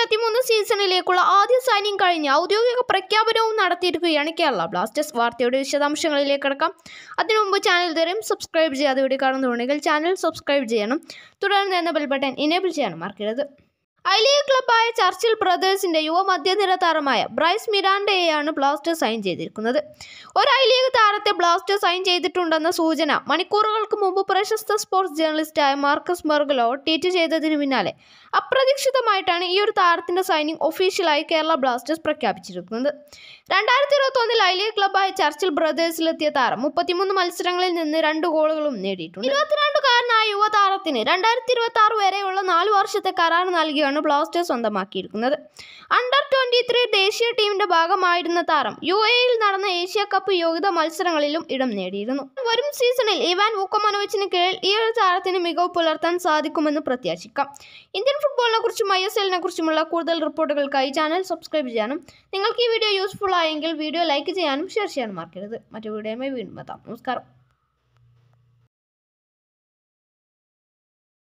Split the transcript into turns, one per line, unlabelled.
ഇരുപത്തിമൂന്ന് സീസണിലേക്കുള്ള ആദ്യ സൈനിങ് കഴിഞ്ഞ് ഔദ്യോഗിക പ്രഖ്യാപനവും നടത്തിയിരിക്കുകയാണ് കേരള ബ്ലാസ്റ്റേഴ്സ് വാർത്തയുടെ വിശദാംശങ്ങളിലേക്ക് കടക്കാം അതിനു മുമ്പ് ചാനൽ ഇതുവരെയും സബ്സ്ക്രൈബ് ചെയ്യാതെ ഇവിടെ കാണുന്നുണ്ടെങ്കിൽ ചാനൽ സബ്സ്ക്രൈബ് ചെയ്യണം തുടർന്ന് എന്ന ബെൽ ബട്ടൺ ഇനേബിൾ ചെയ്യാനും മറക്കരുത് ഐ ലീഗ് ക്ലബായ ചർച്ചിൽ ബ്രദേഴ്സിന്റെ യുവ മധ്യനിര താരമായ ബ്രൈസ് മിറാണ്ടയെയാണ് ബ്ലാസ്റ്റേഴ്സ് സൈൻ ചെയ്തിരിക്കുന്നത് ഒരു ഐ ലീഗ് താരത്തെ ബ്ലാസ്റ്റേഴ്സ് സൈൻ ചെയ്തിട്ടുണ്ടെന്ന സൂചന മണിക്കൂറുകൾക്ക് മുമ്പ് പ്രശസ്ത സ്പോർട്സ് ജേർണലിസ്റ്റായ മാർക്കസ് മെർഗലോ ട്വീറ്റ് ചെയ്തതിനു പിന്നാലെ അപ്രതീക്ഷിതമായിട്ടാണ് ഈ ഒരു താരത്തിന്റെ സൈനിങ് ഒഫീഷ്യലായി കേരള ബ്ലാസ്റ്റേഴ്സ് പ്രഖ്യാപിച്ചിരിക്കുന്നത് രണ്ടായിരത്തി ഇരുപത്തൊന്നിൽ ഐ ലീഗ് ക്ലബായ ചർച്ചിൽ ബ്രദേഴ്സിലെത്തിയ താരം മുപ്പത്തിമൂന്ന് മത്സരങ്ങളിൽ നിന്ന് രണ്ട് ഗോളുകളും നേടിയിട്ടുണ്ട് ഇരുപത്തിരണ്ടുകാരനായ യുവതാരത്തിന് രണ്ടായിരത്തി ഇരുപത്തി ആറ് വരെയുള്ള നാല് വർഷത്തെ കരാർ നൽകിയാണ് ബ്ലാസ്റ്റേഴ്സ് സ്വന്തമാക്കിയിരിക്കുന്നത് അണ്ടർ ട്വന്റി ത്രീ ദേശീയ ടീമിന്റെ ഭാഗമായിരുന്ന താരം യു എയിൽ നടന്ന ഏഷ്യ കപ്പ് യോഗ്യത മത്സരങ്ങളിലും ഇടം നേടിയിരുന്നു വരും സീസണിൽ ഇവാൻ വൂക്കമനോവിച്ചിന് കീഴിൽ ഈ ഒരു താരത്തിന് മികവ് പുലർത്താൻ സാധിക്കുമെന്ന് പ്രത്യാശിക്കാം ഇന്ത്യൻ ഫുട്ബോളിനെ കുറിച്ചും ഐ എസ് എല്ലിനെ കുറിച്ചുമുള്ള കൂടുതൽ റിപ്പോർട്ടുകൾക്കായി ചാനൽ സബ്സ്ക്രൈബ് ചെയ്യാനും നിങ്ങൾക്ക് ഈ വീഡിയോ യൂസ്ഫുൾ ആയെങ്കിൽ വീഡിയോ ലൈക്ക് ചെയ്യാനും ഷെയർ ചെയ്യാനും മറക്കരുത് മറ്റു വീഡിയോയുമായി വീണ്ടും എത്താം നമസ്കാരം